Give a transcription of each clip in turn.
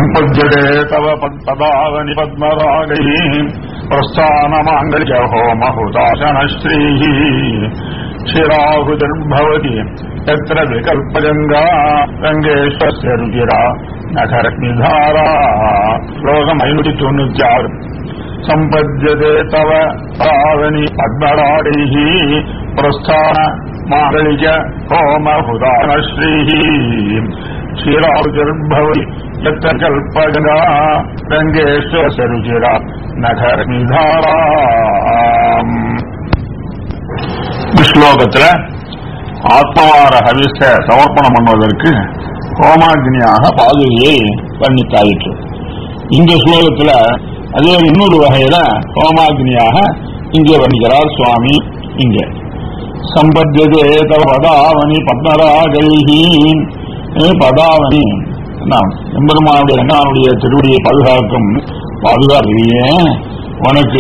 सम्पद्यते तव पदावनि पद्मरागैः प्रस्थानमाङ्गल्य होमहुताशनश्रीः क्षीराहुतिर्भवति यत्र विकल्पगङ्गा रङ्गेश्वस्य रुचिरा नखरग्निधारा श्लोकमैनुति தொண்ணூத்தி सम्पद्यते तव पावनि पद्मरागैः प्रस्थान मागलिज होमहुदानश्रीः क्षीराहुतिर्भवति यत्र कल्पगङ्गा रङ्गेश्वस्य रुचिरा नखरग्निधारा ஸ்லோகத்துல ஆத்மவார ஹவிஸ சமர்ப்பணம் பண்ணுவதற்கு ஹோமாக்னியாக பாதுகையை வர்ணித்தாயிற்று இந்த ஸ்லோகத்துல அதே இன்னொரு வகையில ஹோமாக்னியாக இங்கே வர்ணிக்கிறார் சுவாமி இங்கே சம்பத்தியதே தவ பதாவனி பத்மராகைஹி ஏ பதாவனி நாம் எம்பெருமானுடைய அண்ணாவுடைய திருவடியை பாதுகாக்கும் பாதுகாப்பிலேயே உனக்கு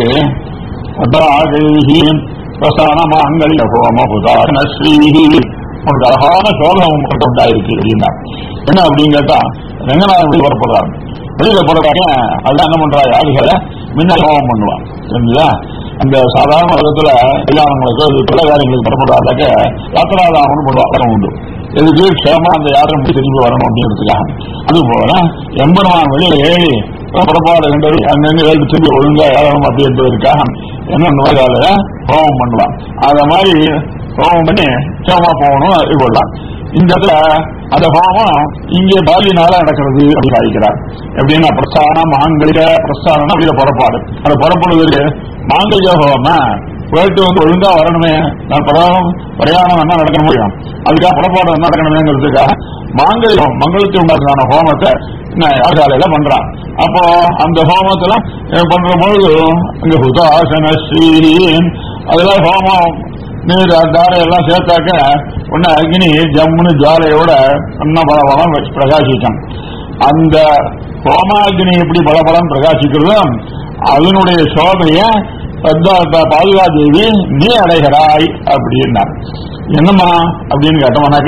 பத்மராகைஹி பிரசான மாங்கல்ய ஹோம புதாரண ஸ்ரீஹி உனக்கு அழகான சோகம் உண்டாயிருக்கு அப்படின்னா என்ன அப்படின்னு கேட்டா ரங்கநாதன் வெளியே புறப்படுறாங்க வெளியில புறப்பாங்க அதான் என்ன பண்றா யாருகளை முன்ன ஹோமம் பண்ணுவான் சரிங்களா அந்த சாதாரண விதத்துல கல்யாணங்களுக்கு அது பல காரியங்களுக்கு புறப்படுறாங்க யாத்திராதாமன் பண்ணுவாங்க உண்டு எதுக்கு க்ஷேமா அந்த யாரும் திரும்பி வரணும் அப்படிங்கிறதுக்காக அது போல எம்பெருமான் வெளியில ஏறி புறப்பாடு கண்டது அங்கங்க ஏழு திரும்பி ஒழுங்கா ஏறணும் அப்படி என்பதற்காக என்ன நோயால ஹோமம் பண்ணலாம் அத மாதிரி ஹோமம் பண்ணி க்ஷேமா போகணும் இது கொள்ளலாம் இந்த இடத்துல அந்த ஹோமம் இங்கே பாலினால நடக்கிறது அப்படின்னு காய்க்கிறார் எப்படின்னா பிரஸ்தானம் மாங்கலிக பிரஸ்தானம் அப்படிங்கிற புறப்பாடு அந்த புறப்படுவதற்கு மாங்கலிக ஹோமம் போயிட்டு வந்து ஒழுங்கா வரணுமே நான் பிரயாணம் பிரயாணம் என்ன நடக்க முடியும் அதுக்காக புறப்பாடு என்ன நடக்கணுமேங்கிறதுக்காக மாங்கல்யம் மங்களத்தை உண்டாக்குறான ஹோமத்தை யாகாலையில பண்றான் அப்போ அந்த ஹோமத்துல பண்ற பொழுது அங்க ஹுதாசன ஸ்ரீன் அதெல்லாம் ஹோமம் நீர் தாரை எல்லாம் சேர்த்தாக்க உன்ன அக்னி ஜம்முன்னு ஜுவாலையோட இன்ன பலபலம் பிரகாசிக்கும் அந்த ஹோமாக்னி எப்படி பலபலம் பிரகாசிக்கிறதோ அதனுடைய சோதைய பாதுகா தேவி நீ அடைகிறாய் அப்படின்னார் என்னம்மா அப்படின்னு கேட்டோம்னாக்க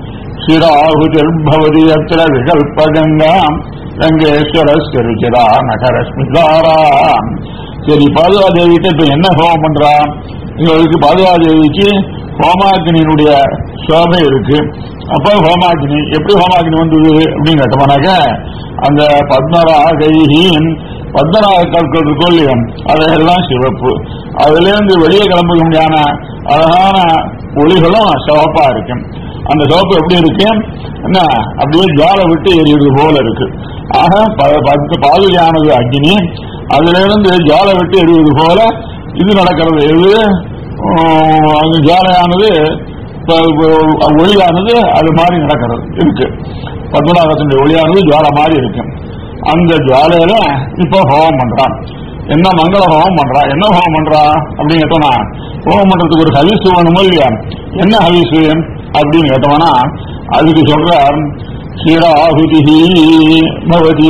சிராகுதிர்பவதி அத்திர விகல்பகங்கா ரங்கேஸ்வரஸ்ய ருச்சிரா நகரஸ்மிதாரா சரி பாதுகா தேவிக்கு இப்ப என்ன ஹோமம் பண்றா இவருக்கு பாதுகா தேவிக்கு ஹோமாக்னியினுடைய சோபை இருக்கு அப்ப ஹோமாக்னி எப்படி ஹோமாக்னி வந்தது அப்படின்னு கேட்டோம்னாக்க அந்த பத்மராகையின் பத்மராக கற்கள் இருக்கோ இல்லையோ அதையெல்லாம் சிவப்பு அதுல இருந்து வெளியே கிளம்ப முடியாத அழகான ஒளிகளும் சிவப்பா இருக்கு அந்த சிவப்பு எப்படி இருக்கு என்ன அப்படியே ஜால விட்டு எரியுது போல இருக்கு ஆக பாதுகையானது அக்னி அதுல இருந்து ஜால விட்டு எரிவது போல இது நடக்கிறது எது ஜாலையானது ஒளியானது அது மாதிரி நடக்கிறது இருக்கு பத்மநாபத்தினுடைய ஒளியானது ஜுவாலை மாதிரி இருக்கு அந்த ஜுவாலையில இப்ப ஹோமம் பண்றான் என்ன மங்கள ஹோமம் பண்றா என்ன ஹோமம் பண்றா அப்படின்னு கேட்டோம்னா ஹோமம் பண்றதுக்கு ஒரு ஹவிசு வேணுமோ இல்லையா என்ன ஹவிசு அப்படின்னு கேட்டோம்னா அதுக்கு சொல்றார் கீராகுதி பவதி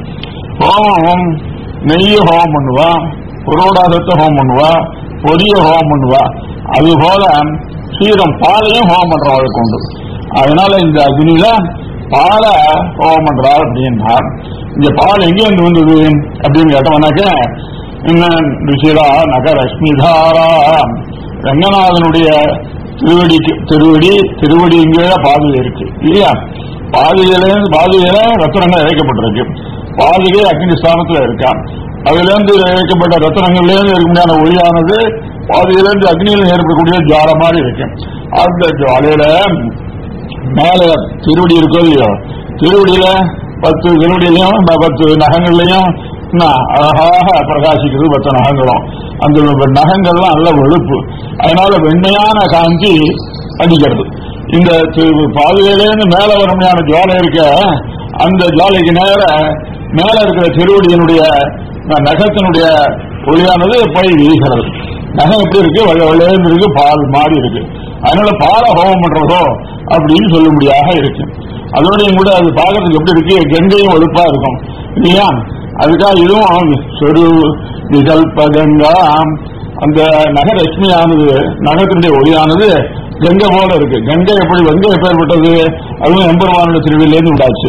ஹோமம் நெய்ய ஹோமம் பண்ணுவா புரோடாதத்தை ஹோமம் பண்ணுவா பொரிய ஹோமம் பண்ணுவா அது போல சீரம் பாலையும் ஹோமம் பண்றவளுக்கு உண்டு அதனால இந்த அக்னியில பாலை ஹோமம் பண்றா அப்படின்றார் இந்த பால் எங்க இருந்து வந்தது அப்படின்னு கேட்டோம்னாக்க என்ன ருசிரா நகரஷ்மிதாரா ரங்கநாதனுடைய திருவடிக்கு திருவடி திருவடி இங்கே பாதுகை இருக்கு இல்லையா பாதுகையில பாதுகையில ரத்தனங்கள் இழைக்கப்பட்டிருக்கு பாதுகை அக்னி ஸ்தானத்துல இருக்கா அதுல இருந்து இழைக்கப்பட்ட ரத்தனங்கள்ல இருந்து இருக்க முடியாத ஒளியானது பாதுகையில இருந்து அக்னியில ஏற்படக்கூடிய ஜுவால மாதிரி இருக்கு அந்த ஜுவாலையில மேல திருவடி இருக்கோ இல்லையோ திருவடியில பத்து திருவடியிலையும் பத்து நகங்கள்லையும் அழகாக பிரகாசிக்கிறது பத்து நகங்களும் அந்த நகங்கள்லாம் நல்ல வெளுப்பு அதனால வெண்மையான காந்தி அடிக்கிறது இந்த பாதுகையிலேருந்து மேல வரமையான ஜுவாலை இருக்க அந்த ஜுவாலைக்கு நேர மேல இருக்கிற திருவடியினுடைய நகத்தினுடைய ஒளியானது போய் வீசுகிறது நகம் எப்படி இருக்கு வெள்ளையந்து இருக்கு பால் மாறி இருக்கு அதனால பால ஹோமம் பண்றதோ அப்படின்னு சொல்லும்படியாக இருக்கு அதோடையும் கூட அது பார்க்கறதுக்கு எப்படி இருக்கு கங்கையும் ஒழுப்பா இருக்கும் இல்லையா அதுக்காக இதுவும் சொரு விகல்ப கங்கா அந்த நகரஷ்மியானது நகத்தினுடைய ஒளியானது கங்கை போல இருக்கு கங்கை எப்படி கங்கை எப்பேற்பட்டது அதுவும் எம்பெருமானுடைய திருவிலேருந்து உண்டாச்சு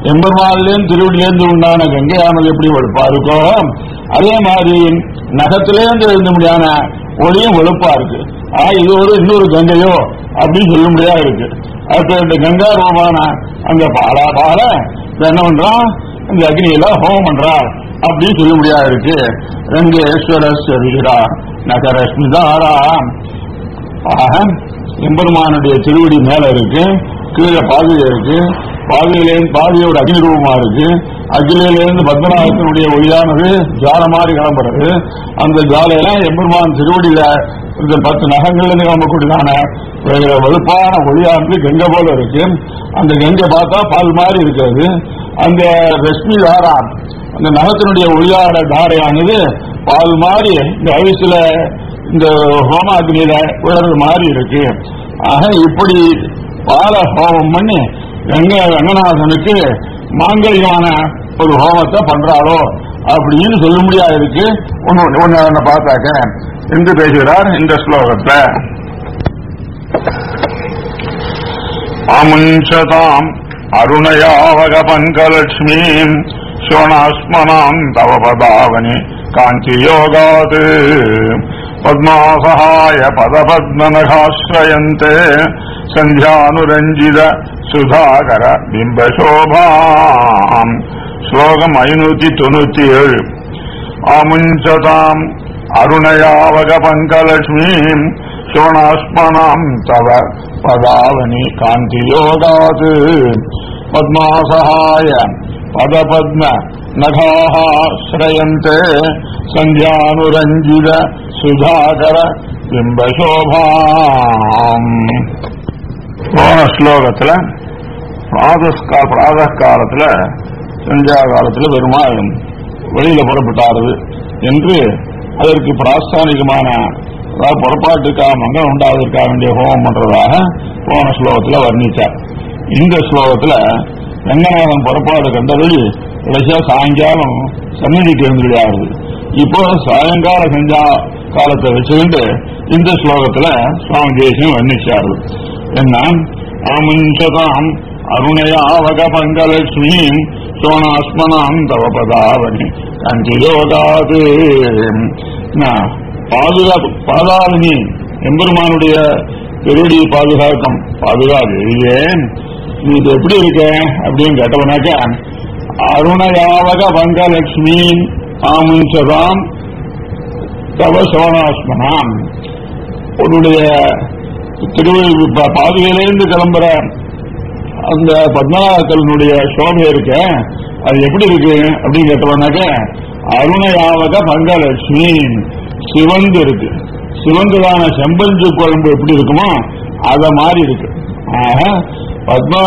எம்பெருமான்லேருந்து திருவடியிலேருந்து உண்டான கங்கையானது எப்படி வெளுப்பா இருக்கோ அதே மாதிரி நகத்திலேருந்து எழுந்த முடியான ஒளியும் வெளுப்பா இருக்கு ஆ இது ஒரு இன்னொரு கங்கையோ அப்படின்னு சொல்ல முடியாது இருக்கு அப்ப இந்த கங்கா ரூபான அந்த பாலா பால இப்ப என்ன பண்றான் இந்த அக்னியில ஹோமம் பண்றார் அப்படின்னு சொல்ல முடியாது இருக்கு ரங்கேஸ்வர வீரா நகரஸ்மிதாரா ஆக எம்பெருமானுடைய திருவடி மேல இருக்கு கீழே பாதுகை இருக்கு பாதுகையிலேருந்து பாதுகையோட அக்னி ரூபமா இருக்கு அகிலையிலிருந்து பத்மநாபத்தினுடைய ஒளியானது ஜால மாதிரி கிளம்புறது அந்த ஜாலையில எம்பெருமான் திருவடியில இந்த பத்து நகங்கள்ல இருந்து கிளம்பக்கூடியதான வேற வெளுப்பான ஒளியானது கங்கை போல இருக்கு அந்த கங்கை பார்த்தா பால் மாதிரி இருக்கிறது அந்த ரஷ்மி தாரா அந்த நகத்தினுடைய ஒளியாட தாரையானது பால் மாதிரி இந்த அவிசில இந்த ஹோமாக்னியில விழுறது மாதிரி இருக்கு ஆக இப்படி பால ஹோமம் பண்ணி ரங்க ரங்கநாதனுக்கு மாங்கல்யமான ஒரு ஹோமத்தை பண்றாளோ அப்படின்னு சொல்ல முடியாது இருக்கு ஒன்னு ஒன்னு ஒன்னு பார்த்தாக்க என்று பேசுகிறார் இந்த ஸ்லோகத்துல அமுஞ்சதாம் அருணயாவக பங்கலட்சுமீம் சோணாஸ்மனாம் தவ பதாவனி காந்தி யோகாத் பத்மாசகாய பதபத்மனகாஸ்ரயந்தே சந்தியானுரஞ்சித சுதாகர பிம்பசோபாம் ஸ்லோகம் ஐநூத்தி தொண்ணூத்தி ஏழு ஆமுஞ்சதாம் அருணயாவக பங்கலட்சுமீம் சோணாஸ்மனாம் தவ பதாவனி காந்தி யோகாத் பத்மாசகாய பதபத்ம நகாः ஸ்ரயந்தே சந்தியானுரஞ்சித சுதாகர பிம்பசோபாம் போன ஸ்லோகத்துல பிராதஸ்கா பிராத காலத்துல சந்தியா காலத்துல பெருமாள் வெளியில புறப்பட்டாரு என்று அதற்கு பிராஸ்தானிகமான அதாவது புறப்பாட்டுக்காக மங்களம் உண்டாவதற்காக வேண்டிய ஹோமம் பண்றதாக போன ஸ்லோகத்துல வர்ணித்தார் இந்த ஸ்லோகத்துல ரங்கநாதன் புறப்பாடு கண்டதில் கடைசியா சாயங்காலம் சந்நிதிக்கு எழுந்துடையாகுது இப்போ சாயங்கால சஞ்சா காலத்தை வச்சுக்கிட்டு இந்த ஸ்லோகத்துல சுவாமி தேசியம் வர்ணிச்சாரு என்ன ஆமுஞ்சதாம் அருணயாவக பங்கலட்சுமீம் சோணாஸ்மனாம் தவபதாவணி கஞ்சியோகாது பாதுகாப்பு பாதாவணி எம்பெருமானுடைய திருடி பாதுகாக்கம் பாதுகாது ஏன் இது எப்படி இருக்க அப்படின்னு கேட்டவனாக்க அருணயாவக பங்கலட்சுமி ஆமுஞ்சதாம் தவ சோனாஸ்மனாம் உன்னுடைய திருவள்ளு பாதுகையிலிருந்து கிளம்புற அந்த பத்மநாபத்தனுடைய சோபை இருக்க அது எப்படி இருக்கு அப்படின்னு கேட்டவனாக்க அருணயாவக பங்கலட்சுமி சிவந்து இருக்கு சிவந்ததான செம்பஞ்சு குழம்பு எப்படி இருக்குமோ அத மாதிரி இருக்கு ஆக பத்மா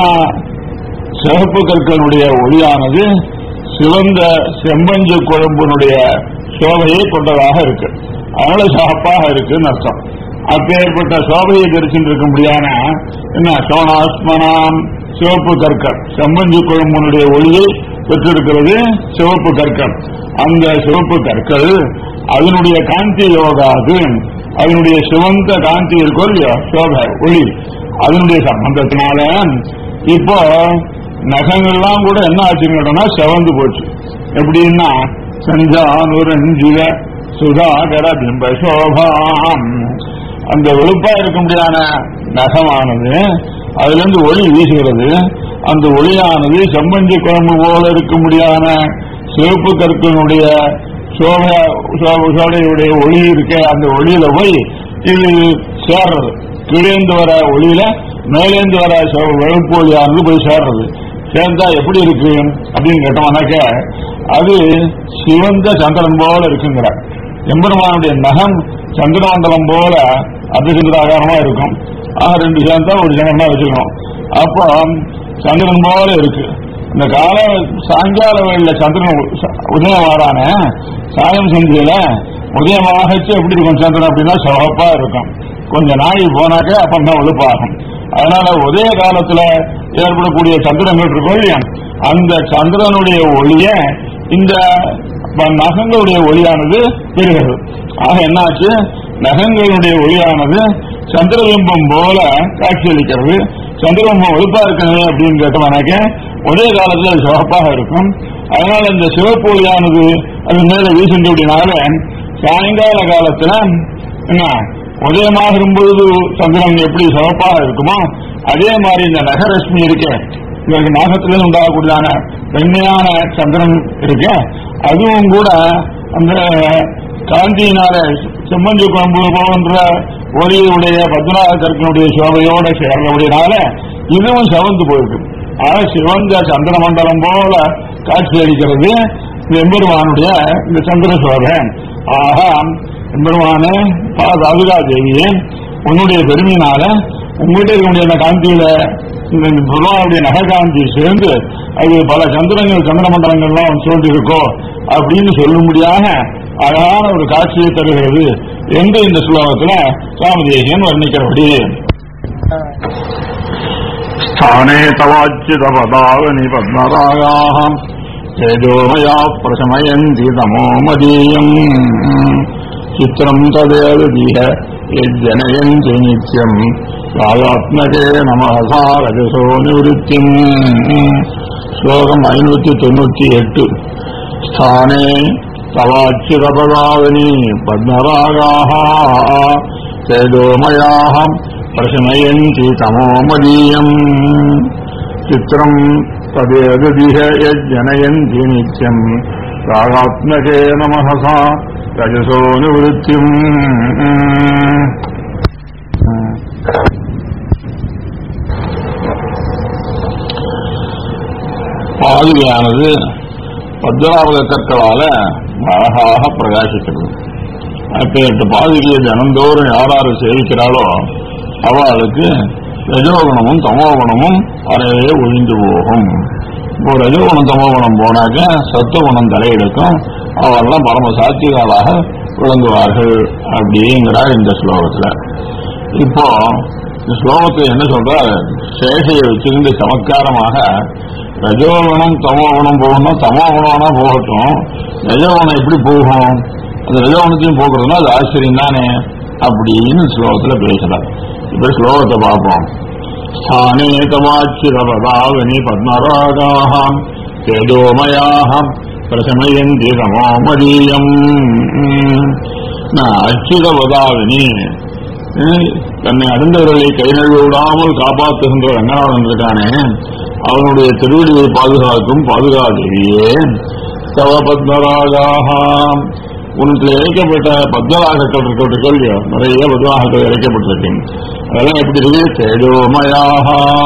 சிவப்பு கற்களுடைய ஒளியானது சிவந்த செம்பஞ்சு குழம்பினுடைய சோபையை கொண்டதாக இருக்கு அதனால சிவப்பாக இருக்குன்னு அர்த்தம் அப்பேற்பட்ட சோபையை தரிசிட்டு இருக்க முடியான என்ன சோனாஸ்மனாம் சிவப்பு கற்கள் செம்பஞ்சு குழம்பினுடைய ஒளியை பெற்றிருக்கிறது சிவப்பு கற்கள் அந்த சிவப்பு கற்கள் அதனுடைய காந்தி யோகாது அதனுடைய சிவந்த காந்தி இருக்கோ இல்லையோ சோபை ஒளி அதனுடைய சம்பந்தத்தினால இப்போ நகங்கள்லாம் கூட என்ன ஆச்சுன்னு கேட்டோம்னா செவந்து போச்சு எப்படின்னா சஞ்சானுரஞ்சித சுதாகர பிம்ப சோபாம் அந்த வெளுப்பா இருக்க முடியாத நகமானது அதுல இருந்து ஒளி வீசுகிறது அந்த ஒளியானது செம்பஞ்சி குழம்பு போல இருக்க முடியாத சிவப்பு கற்களினுடைய சோபை சோப- சோலையுடைய ஒளி இருக்க அந்த ஒளியில போய் இது சேர்றது கீழேந்து வர ஒளியில மேலேந்து வர சோ- வெளுப்பு ஒளியானது போய் சேர்றது சேர்ந்தா எப்படி இருக்கு அப்படின்னு கேட்டோம்னாக்க அது சிவந்த சந்திரன் போல இருக்குங்கிற எம்பெருமானுடைய நகம் சந்திரமண்டலம் போல அதிசந்திராகாரமா இருக்கும் ஆக ரெண்டு சேர்ந்தா ஒரு சந்திரனா வச்சுக்கணும் அப்போ சந்திரன் போல இருக்கு இந்த கால சாயங்கால வேளையில சந்திரன் உ- ச- உதயம் வாரான சாயம் சந்தியில உதயமாகச்சு எப்படி இருக்கும் சந்திரன் அப்படின்னா சிவப்பா இருக்கும் கொஞ்ச நாள் போனாக்க அப்பதான் வெளுப்பாகும் அதனால உதய காலத்துல ஏற்படக்கூடிய சந்திரங்கள் இருக்கும் இல்லையா அந்த சந்திரனுடைய ஒளிய இந்த ப- நகங்களுடைய ஒளியானது பெறுகிறது ஆக என்னாச்சு நகங்களுடைய ஒளியானது சந்திரபிம்பம் போல காட்சியளிக்கிறது சந்திரபிம்பம் வெளுப்பா இருக்கணும் அப்படின்னு கேட்டோம்னாக்க ஒரே காலத்துல அது சிவப்பாக இருக்கும் அதனால இந்த சிவப்பு ஒளியானது அது மேல வீசுன்றபடினால சாயங்கால காலத்துல என்ன உதயமாகும் பொழுது சந்திரன் எப்படி சிவப்பாக இருக்குமோ அதே மாதிரி இந்த நகரஷ்மி இருக்க இதற்கு நாகத்திலிருந்து உண்டாகக்கூடியதான வெண்மையான சந்திரன் இருக்க அதுவும் கூட அந்த காந்தியினால செம்மஞ்சு குழம்பு போன்ற ஒளியுடைய பத்மநாத கற்கனுடைய சோபையோட சேர்ந்தபடினால இதுவும் சிவந்து போயிருக்கு ஆக சிவந்த சந்திர மண்டலம் போல காட்சி அளிக்கிறது இந்த எம்பெருமானுடைய இந்த சந்திர சோபை ஆக எம்பெருமானே ராதுகா தேவியே உன்னுடைய பெருமையினால உங்கள்கிட்ட இருக்கக்கூடிய அந்த காந்தியில இந்த பகவானுடைய நககாந்தி சேர்ந்து அது பல சந்திரங்கள் சந்திர மண்டலங்கள்லாம் சோழ்ந்து இருக்கோ அப்படின்னு சொல்லும்படியாக அழகான ஒரு காட்சியை தருகிறது என்று இந்த ஸ்லோகத்துல சுவாமிதேசன் வர்ணிக்கிறபடி ஸ்தானே தவாச்சிதபதாவனி பத்மராகாः तेजोमया प्रशमयन्ति तमो मदीयम् चित्रम् तदेवदीह यज्जनयन्ति नित्यम् ராஜாத்மகே நமசா ரஜசோ நிவൃத்திம் ஸ்லோகம் ஐநூத்தி தொண்ணூத்தி எட்டு ஸ்தானே தவாச்சிரபதாவனி பத்மராகாः तेजोमयाः प्रशमयन्ति तमो मदीयम् चित्रम् तदेददिह यज्जनयन्ति नित्यम् रागात्मके नमः सा रजसो निवृत्तिम् பாதுகையானது பத்மநாபக கற்களால அழகாக பிரகாசிக்கிறது அப்பேற்ற பாதுகையை தினந்தோறும் யாராரு சேவிக்கிறாளோ அவளுக்கு ரஜோகுணமும் தமோகுணமும் அறையே ஒழிந்து போகும் இப்போ ரஜோகுணம் தமோகுணம் போனாக்க சத்துவகுணம் தலையெடுக்கும் அவெல்லாம் பரம சாத்திகாலாக விளங்குவார்கள் அப்படிங்கிறார் இந்த ஸ்லோகத்துல இப்போ இந்த ஸ்லோகத்தில் என்ன சொல்றார் சேஷையை வச்சிருந்து சமத்காரமாக ரஜோகுணம் தமோகுணம் போகணும் தமோகுணம்னா போகட்டும் ரஜோகுணம் எப்படி போகும் அந்த ரஜோகுணத்தையும் போக்குறதுனா அது ஆச்சரியம் தானே அப்படின்னு ஸ்லோகத்துல பேசுறார் இப்ப ஸ்லோகத்தை பார்ப்போம் ஸ்தானே தமாச்சிரபதாவனி பத்மராகாः தேஜோமயாः பிரசமயந்தி தமோமதீயம் அச்சிரபதாவினி தன்னை அடைந்தவர்களை கை நழுவ விடாமல் காப்பாற்றுகின்ற ரங்கநாதன் இருக்கானே அவனுடைய திருவடியை பாதுகாக்கும் பாதுகாதேவியே தவ பத்மராகாக உனக்கு இறைக்கப்பட்ட பத்மராகக்கள் இருக்கிற இல்லையோ நிறைய பத்மராகக்கள் இறைக்கப்பட்டிருக்கு அதெல்லாம் எப்படி இருக்கு தேஜோமயாக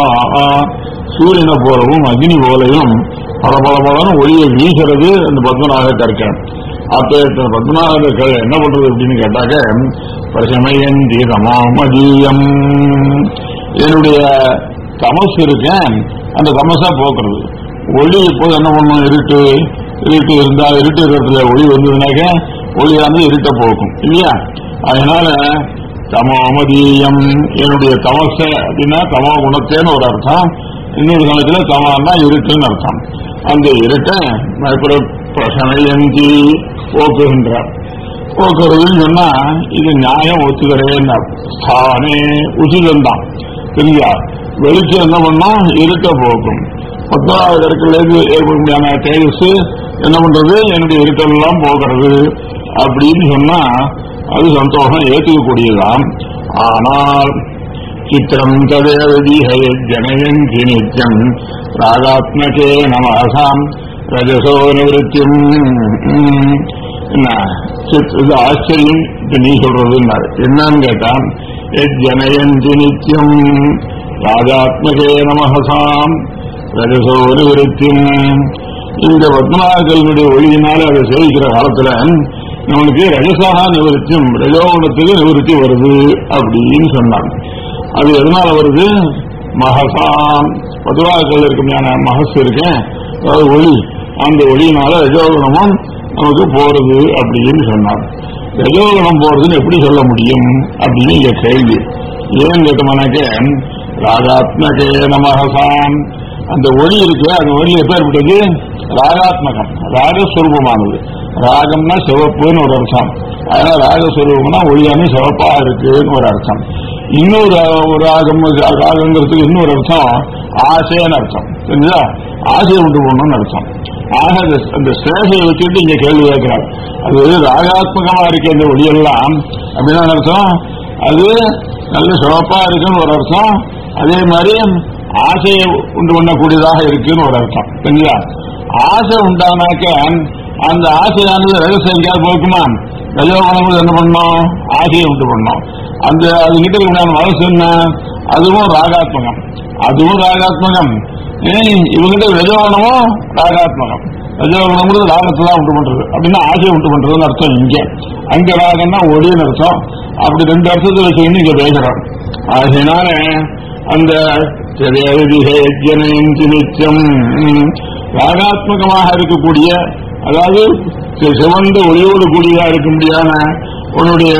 சூரியனை போலவும் அக்னி போலையும் பல பல பலன்னு ஒளியை வீசுறது அந்த பத்மநாக கற்கள் அப்ப பத்மநாகர்கள் என்ன பண்றது அப்படின்னு கேட்டாக்க பசமயந்தி தமாமதீயம் என்னுடைய தமசு இருக்கேன் அந்த தமசா போக்குறது ஒளி இப்போது என்ன பண்ணும் இருட்டு இருட்டு இருந்தா இருட்டு இருக்கிறதுல ஒளி வந்ததுனாக்க ஒளியானது இருட்ட போக்கும் இல்லையா அதனால தமோமதீயம் என்னுடைய தமச அப்படின்னா தமோ குணத்தேன்னு ஒரு அர்த்தம் இன்னொரு காலத்துல தமான்னா இருட்டுன்னு அர்த்தம் அந்த இருட்டை பிரசனையந்தி போக்குகின்றார் போக்குறதுன்னு சொன்னா இது நியாயம் ஒத்துக்கிறேன் ஸ்தானே உச்சிதம்தான் சரியா வெளிச்சம் என்ன பண்ணும் இருட்ட போக்கும் பத்தாவது இடத்துலேருந்து ஏற்படக்கூடிய தேஜஸ் என்ன பண்றது என்னுடைய இருட்டெல்லாம் போகிறது அப்படின்னு சொன்னா அது சந்தோஷம் ஏற்றுக்கக்கூடியதான் ஆனால் சித்திரம் ததேவதிஹய ஜனயந்தி நித்யம் ராகாத்மகே நமசாம் ரஜசோ நிவத்தியம் என்ன சித்- இது ஆச்சரியம் இது நீ சொல்றதுன்னாரு என்னன்னு கேட்டான் ஜனயந்தி நித்யம் ராஜாத்மகே நமஹசாம் ரஜசோ நிவத்தியம் இந்த பத்மநாகர்களுடைய ஒளியினால அதை சேவிக்கிற காலத்துல நம்மளுக்கு ரஜசாக நிவர்த்தியும் ரஜோகுணத்துக்கு நிவர்த்தி வருது அப்படின்னு சொன்னாங்க அது எதனால வருது மகசாம் பதுவாக்கள் இருக்குமையான மகசு இருக்கேன் அதாவது ஒளி அந்த ஒளியினால ரஜோகுணமும் நமக்கு போறது அப்படின்னு சொன்னார் ரஜோகுணம் போறதுன்னு எப்படி சொல்ல முடியும் அப்படின்னு இங்க கேள்வி ஏன் கேட்டோம்னாக்க ராகாத்மகே நமகசாம் அந்த ஒளி இருக்கு அந்த ஒளி எப்பேற்பட்டது ராகாத்மகம் ராகஸ்வரூபமானது ராகம்னா சிவப்புன்னு ஒரு அர்த்தம் அதனால ராகஸ்வரூபம்னா ஒளியானது சிவப்பா இருக்குன்னு ஒரு அர்த்தம் இன்னொரு ஒரு ராகம் ராகங்கிறதுக்கு இன்னொரு அர்த்தம் ஆசைன்னு அர்த்தம் தெரிஞ்சா ஆசையை உண்டு போகணும்னு அர்த்தம் ஆக அந்த- அந்த சேஷையை வச்சுட்டு இங்க கேள்வி கேட்கிறார் அது ராகாத்மகமா இருக்க இந்த ஒளியெல்லாம் அப்படின்னா அர்த்தம் அது நல்ல சிறப்பா இருக்குன்னு ஒரு அர்த்தம் அதே மாதிரி ஆசையை உண்டு பண்ணக்கூடியதாக இருக்குன்னு ஒரு அர்த்தம் சரிங்களா ஆசை உண்டானாக்க அந்த ஆசையானது ரகசியம் எங்கேயாவது போக்குமா ரஜோகுணம் என்ன பண்ணோம் ஆசையை உண்டு பண்ணோம் அந்த அது கிட்ட உண்டான மனசு என்ன அதுவும் ராகாத்மகம் அதுவும் ராகாத்மகம் ஏன் இவங்கிட்ட ரஜோகுணமும் ராகாத்மகம் ரஜோகுணம்ங்கிறது ராகத்தை தான் உண்டு பண்றது அப்படின்னா ஆசையை உண்டு பண்றதுன்னு அர்த்தம் இங்க அங்க ராகம்னா ஒளின்னு அர்த்தம் அப்படி ரெண்டு அர்த்தத்தை வச்சுக்கிட்டு இங்க பேசுறோம் ஆகையினால அந்த ஜனயந்தி நிச்சயம் ம், ராகாத்மகமாக இருக்கக்கூடிய அதாவது சி- சிவந்த ஒளியோடு கூடியதா இருக்க முடியாத உன்னுடைய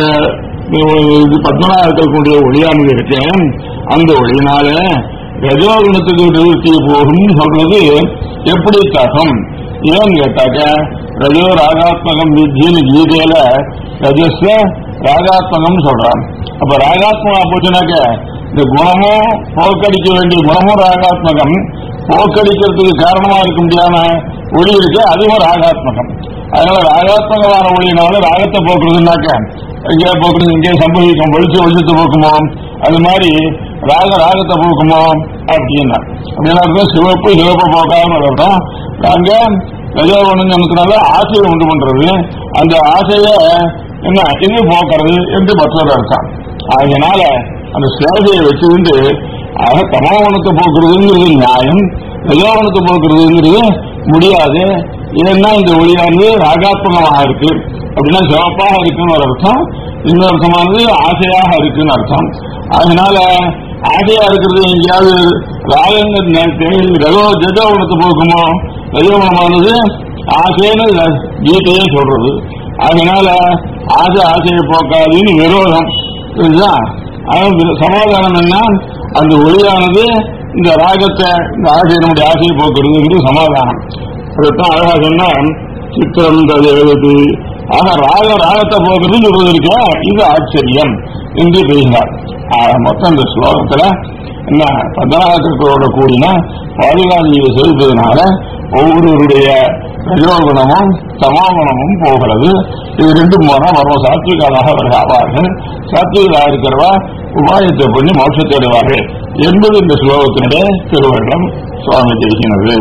இது பத்மனாக இருக்கக்கூடிய ஒளியானது இருக்கேன் அந்த ஒளியினால ரஜோகுணத்துக்கு நிவர்த்தி போகும் சொல்றது எப்படி தகும் ஏன் கேட்டாக்க ரஜோ ராகாத்மகம் வித்தின்னு கீதையில ரஜஸ்ல ராகாத்மகம் சொல்றான் அப்ப ராகாத்மகா போச்சுனாக்க இந்த குணமும் போக்கடிக்க வேண்டிய குணமும் ராகாத்மகம் போக்கடிக்கிறதுக்கு காரணமா இருக்க முடியாம ஒளி இருக்கு அதுவும் ராகாத்மகம் அதனால ராகாத்மகமான ஒளியினால ராகத்தை போக்குறதுனாக்க இங்கே போக்குறது இங்கே சம்பவிக்கும் வெளிச்ச வெளிச்சத்தை போக்குமோ அது மாதிரி ராக ராகத்தை போக்குமோ அப்படின்னா அப்படின்னா அர்த்தம் சிவப்பு சிவப்பு போக்காதுன்னு ஒரு அர்த்தம் அங்க ரஜோகுணத்தினால ஆசையை உண்டு பண்றது அந்த ஆசைய என்ன இது போக்குறது என்று மற்றொரு அர்த்தம் அதனால அந்த சேவையை வச்சுக்கிண்டு ஆக தமோகுணத்தை போக்குறதுங்கிறது நியாயம் ரஜோகுணத்தை போக்குறதுங்கிறது முடியாது ஏன்னா இந்த ஒளியானது ராகாத்மகமாக இருக்கு அப்படின்னா சிவப்பாக இருக்குன்னு ஒரு அர்த்தம் இன்னொரு அர்த்தமானது ஆசையாக இருக்குன்னு அர்த்தம் அதனால ஆசையா இருக்கிறது எங்கேயாவது ராகங்கள் ரகோ ஜஜோகுணத்தை போக்குமோ ரஜோகுணமானது ஆசைன்னு கீதையே சொல்றது அதனால ஆசை ஆசையை போக்காதுன்னு விரோதம் புரியுதா அதாவது சமாதானம் என்ன அந்த ஒளியானது இந்த ராகத்தை இந்த ஆசையை நம்முடைய ஆசையை போக்குறதுங்கிறது சமாதானம் அதைத்தான் அழகா சொன்னா சித்திரம் ததேவது ஆக ராக ராகத்தை போக்குறது சொல்றது இருக்கா இது ஆச்சரியம் என்று பேசினார் ஆக மொத்தம் இந்த ஸ்லோகத்துல என்ன பத்மநாபத்திற்கோட கூடின பாதுகாதியை செலுத்துவதனால ஒவ்வொருவருடைய ரஜோகுணமும் சமாகுணமும் போகிறது இது ரெண்டும் போனா வரும் சாத்விகாலாக அவர்கள் ஆவார்கள் சாத்விகளாக இருக்கிறவா உபாயத்தை பண்ணி மோட்சத்தை அடைவார்கள் என்பது இந்த ஸ்லோகத்தினுடைய திருவள்ளம் சுவாமி பேசினது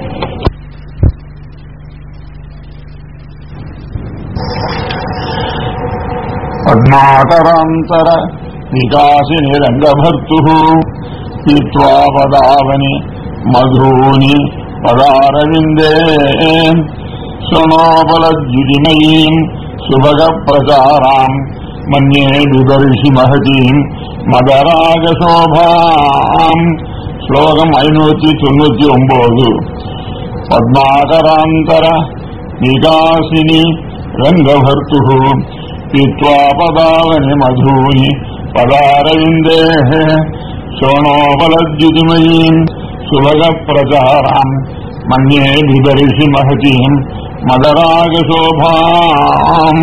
పద్మాకరాంతర వికాసిని రంగభర్తు పీత్వా పదావని మధూని పదారవిందే శృణోబలద్యుతిమయీం సుభగ ప్రచారాం మన్యే బిదర్షి మహతీం మదరాగశోభాం శ్లోకం ఐనూറ്റി തൊണ്ണൂറ്റി ഒമ്പത് పద్మాకరాంతర వికాసిని రంగభర్తు పీత్వా పదావని మధూని పదారవిందే శోణోబలద్యుతిమయీం సుభగ ప్రచారాం మన్యే బిదర్షి మహతీం மதராகசோபாம்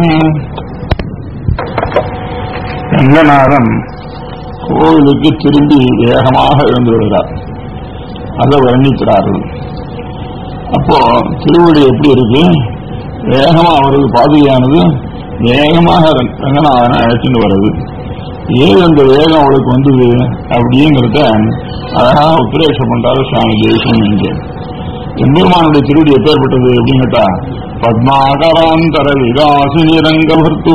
ரங்கநாதன் கோவிலுக்கு திரும்பி வேகமாக எழுந்து விடுகிறார் அதை வர்ணிக்கிறார்கள் அப்போ திருவடி எப்படி இருக்கு வேகமா அவரது பாதுகையானது வேகமாக ரங்க- ரங்கநாதனை அழைச்சிட்டு வருது ஏன் அந்த வேகம் அவளுக்கு வந்தது அப்படிங்கிறத அழகா உத்ரேஷம் பண்றாரு சுவாமி தேசியம் இங்கே எம்பெருமானுடைய திருடி எப்பேற்பட்டது அப்படின்னு கேட்டா பத்மாகராந்தர விகாசினி ரங்கபர்த்து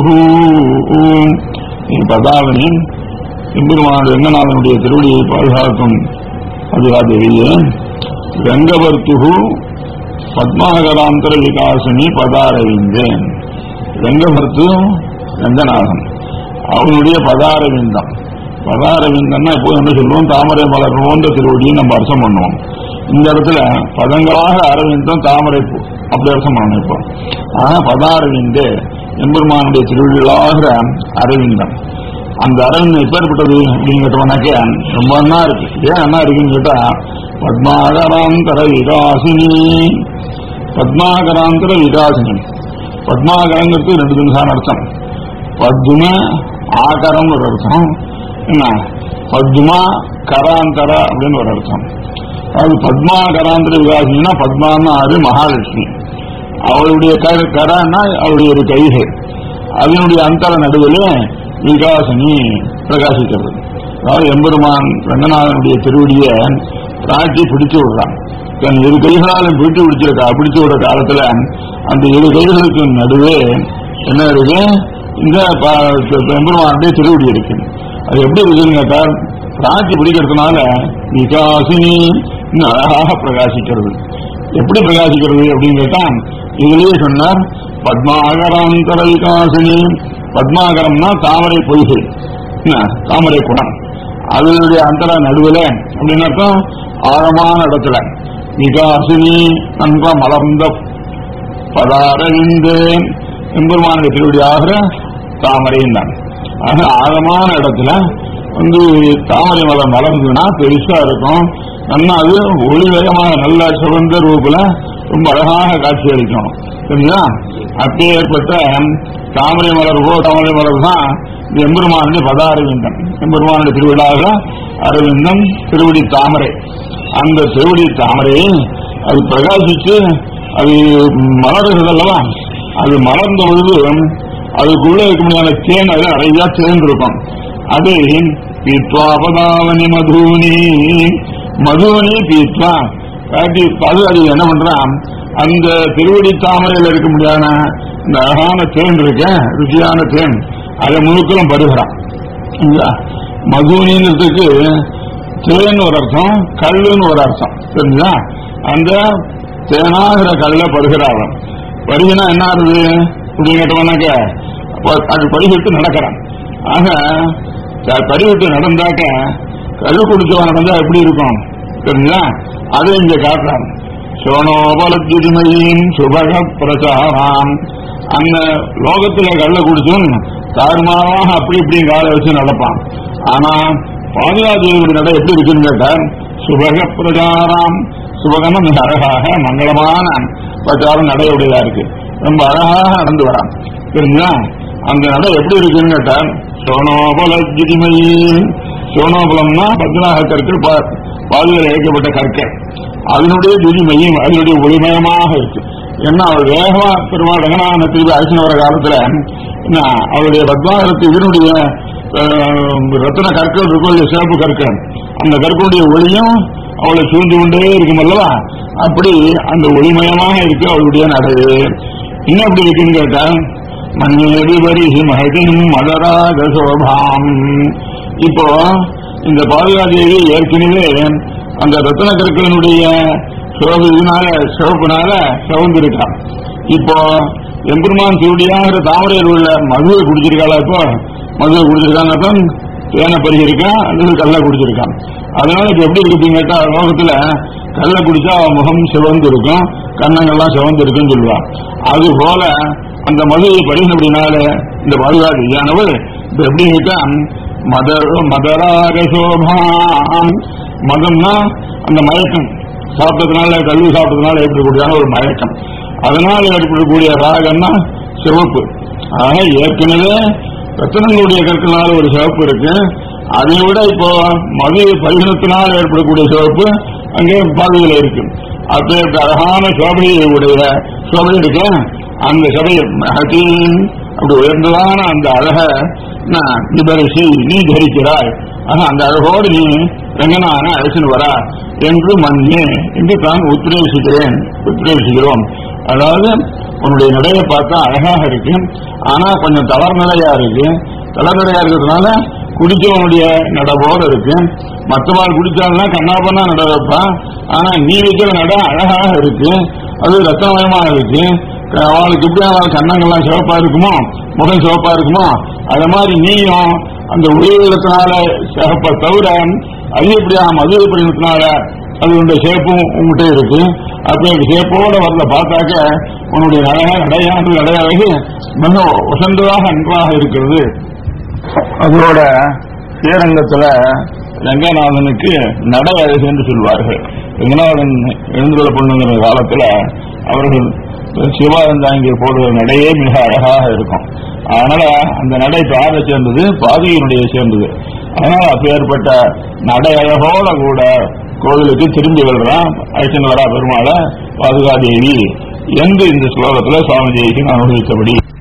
பதாவனி எம்பெருமானுடைய ரங்கநாதனுடைய திருவடியை பாதுகாக்கும் பாதுகாதேவியே ரங்கபர்த்து பத்மாகராந்தர விகாசினி பதாரவிந்தேன் ரங்கபர்த்து ரங்கநாதன் அவனுடைய பதாரவிந்தம் பதாரவிந்தம்னா எப்போது என்ன சொல்லுவோம் தாமரை மலர் போன்ற திருவடியும் நம்ம அர்த்தம் பண்ணுவோம் இந்த இடத்துல பதங்களாக அரவிந்தம் தாமரை பூ அப்படி அர்த்தம் பண்ணணும் இப்போ ஆனா பதாரவிந்தே எம்பெருமானுடைய திருவிழாகிற அரவிந்தம் அந்த அரவிந்தம் எப்பேற்பட்டது அப்படின்னு கேட்டோம்னாக்க ரொம்ப அண்ணா இருக்கு ஏன் அண்ணா இருக்குன்னு கேட்டா பத்மாகராந்தர விகாசினி பத்மாகராந்தர விகாசினி பத்மாகரங்கிறது ரெண்டு நிமிஷம் அர்த்தம் பத்ம ஆகரம் ஒரு அர்த்தம் என்ன பத்மா கராந்தர அப்படின்னு ஒரு அர்த்தம் அது பத்மா கராந்தர விகாசினா பத்மான்னு ஆறு மகாலட்சுமி அவளுடைய கர- கரான்னா அவளுடைய ஒரு கைகள் அதனுடைய அந்தர நடுவில் விகாசினி பிரகாசிக்கிறது அதாவது எம்பெருமான் ரங்கநாதனுடைய திருவடியை பிராட்டி பிடிச்சு விடுறான் தன் இரு கைகளாலும் பிடிச்சு பிடிச்சிருக்கா பிடிச்சு விடுற காலத்துல அந்த இரு கைகளுக்கு நடுவே என்ன இருக்கு இந்த ப- எம்பெருமானுடைய திருவடி இருக்கு அது எப்படி இருக்குன்னு கேட்டா பிராட்டி பிடிக்கிறதுனால விகாசினி இன்னும் அழகாக பிரகாசிக்கிறது எப்படி பிரகாசிக்கிறது அப்படின்னு கேட்டா இதுலயே சொன்னார் பத்மாகராந்தர விகாசினி பத்மாகரம்னா தாமரை பொய்கை என்ன, தாமரை குணம் அதனுடைய அந்தர நடுவில் அப்படின்னு அர்த்தம் ஆழமான இடத்துல விகாசினி நம்ப மலர்ந்த பதாரவிந்தேன் எம்பெருமானுடைய திருவடியாகிற தாமரையும் தான் ஆக ஆழமான இடத்துல வந்து தாமரை மலர் மலர்ந்ததுன்னா பெருசா இருக்கும் நல்லா அது ஒளிவேகமாக நல்ல சிவந்த ரூபத்துல ரொம்ப அழகாக காட்சி அளிக்கும் சரிங்களா அப்பேற்பட்ட தாமரை மலர் போ தாமரை மலர் தான் இந்த எம்பெருமானுடைய பத அரவிந்தம் எம்பெருமானுடைய திருவிழாக அரவிந்தம் திருவடி தாமரை அந்த திருவடி தாமரை அது பிரகாசிச்சு அது மலருகிறது அல்லவா அது மலர்ந்த பொழுது அதுக்குள்ள இருக்க முடியாத தேன் அது நிறைய சேர்ந்திருக்கும் அது பீத்வாபதாவனி மதுனி மதுவனி பீத்வா காட்டி அது அது என்ன பண்றான் அந்த திருவடி தாமரையில் இருக்க முடியாத இந்த அழகான தேன் இருக்க ருச்சியான தேன் அதை முழுக்களும் பருகிறான் இல்லையா? மதுனின்றதுக்கு தேன் ஒரு அர்த்தம் கல்லுன்னு ஒரு அர்த்தம் தெரிஞ்சா அந்த தேனாகிற கல்ல பருகிறாவன் பருகினா என்ன ஆகுது அப்படின்னு கேட்டவனாக்க அப்ப அது பருகிட்டு நடக்கிறான் ஆக த- பருகிட்டு நடந்தாக்க கல் குடிச்சவன் நடந்தா எப்படி இருக்கும் தெரிஞ்சா அதை இங்க காட்டுறான் சோனோபலத்யுதிமையின் சுபக பிரச்சாராம் அந்த லோகத்துல கள்ள குடிச்சும் தாறுமாறாக அப்படி இப்படி காலை வச்சு நடப்பான் ஆனா பாதுகாதேவியுடைய நடை எப்படி இருக்குன்னு கேட்டா சுபக பிரச்சாராம் சுபகம்னா மிக அழகாக மங்களமான பிரச்சாரம் நடையுடையதா இருக்கு ரொம்ப அழகாக நடந்து வரான் தெரிஞ்சா அந்த நடை எப்படி இருக்குன்னு கேட்டா சோனோபல ஜிதிமையின் சோனோபலம்னா பத்மநாக கற்கள் பா- பாதுகால் இழைக்கப்பட்ட கற்கள் அதனுடைய துதிமையும் அதனுடைய ஒளிமயமாக இருக்கு ஏன்னா அவள் வேகமா பெருமாள் ரங்கநாதன திருப்பி அழைச்சின்னு வர காலத்துல என்ன அவளுடைய பத்மாகரத்து இதனுடைய அஹ், ரத்தின கற்கள் இருக்கும் இல்லையா, சிறப்பு கற்கள் அந்த கற்களுடைய ஒளியும் அவளை சூழ்ந்து கொண்டே இருக்கும் அல்லவா அப்படி அந்த ஒளிமயமாக இருக்கு அவளுடைய நடை இன்னும் எப்படி இருக்குன்னு கேட்டா மண்ணேடி பரிசி மகதின் மலராக சோபாம் இப்போ இந்த பாதுகாதேவி ஏற்கனவே அந்த ரத்தன கற்களினுடைய சிவப்பு இதனால சிவப்புனால சிவந்திருக்கான் இப்போ எம்பெருமான் திருடியாகிற தாமரையில் உள்ள மதுவை குடிச்சிருக்காளா இப்போ மதுவை குடிச்சிருக்காங்க அப்ப தேனை பருகிருக்கான் அல்லது கல்ல குடிச்சிருக்கான் அதனால இப்ப எப்படி இருக்குன்னு கேட்டா லோகத்துல கல்ல குடிச்சா அவன் முகம் சிவந்து இருக்கும் கண்ணங்கள்லாம் சிவந்து இருக்குன்னு சொல்லுவான் அது போல அந்த மதுவை பருகினபடினால இந்த பாதுகாதியானவள் இப்ப எப்படி கேட்டா மதர் மதராக சோபாம் மதம்னா அந்த மயக்கம் சாப்பிட்டதுனால கல்வி சாப்பிட்டதுனால ஏற்படக்கூடியதான ஒரு மயக்கம் அதனால ஏற்படக்கூடிய ராகம்னா சிவப்பு ஆக ஏற்கனவே ரத்தனங்களுடைய கற்களால ஒரு சிவப்பு இருக்கு அதை விட இப்போ மது பரிகணத்தினால் ஏற்படக்கூடிய சிவப்பு அங்கே பாதையில் இருக்கு அப்பேற்பட்ட அழகான சோபையை உடைய சோபை இருக்கு அந்த சபையை மகத்தீன் அப்படி உயர்ந்ததான அந்த அழக நான் நிபரிசி நீ தரிக்கிறாய் ஆனா அந்த அழகோடு நீ ரங்கனான அழைச்சின்னு வரா என்று மண்ணே என்று தான் உத்ரேசிக்கிறேன் உத்ரேசிக்கிறோம் அதாவது உன்னுடைய நடையை பார்த்தா அழகாக இருக்கு ஆனா கொஞ்சம் தளர் நடையா இருக்கு தளர் நடையா இருக்கிறதுனால குடிச்சவனுடைய நட போல இருக்கு மற்றவாள் குடிச்சாங்கன்னா கண்ணாபண்ணா நட வைப்பான் ஆனா நீ வைக்கிற நட அழகாக இருக்கு அது ரத்தமயமா இருக்கு அவளுக்கு எப்படி அவள் கண்ணங்கள்லாம் சிவப்பா இருக்குமோ முகம் சிவப்பா இருக்குமோ அது மாதிரி நீயும் அந்த உயிரிழத்தினால சிவப்ப தவிர அதிகப்படியாக மதுரை படினத்தினால அதனுடைய சேப்பும் உங்ககிட்ட இருக்கு அப்ப இந்த சேப்போட வரல பார்த்தாக்க உன்னுடைய நடைய நடையாண்டு நடையாகி மிக உசந்ததாக நன்றாக இருக்கிறது அதோட ஸ்ரீரங்கத்துல ரங்கநாதனுக்கு நடை அழகு என்று சொல்வார்கள் ரங்கநாதன் எழுந்துள்ள பண்ணுங்கிற காலத்துல அவர்கள் சிவானந்தாங்கி போடுற நடையே மிக அழகாக இருக்கும் அதனால அந்த நடை யாரை சேர்ந்தது பாதியினுடைய சேர்ந்தது அதனால அப்பேற்பட்ட நடை அழகோட கூட கோவிலுக்கு திரும்பி வருகிறான் அழைச்சின்னு வரா பெருமாளை பாதுகாதேவி என்று இந்த ஸ்லோகத்துல சுவாமி தேவிக்கு அனுபவித்தபடி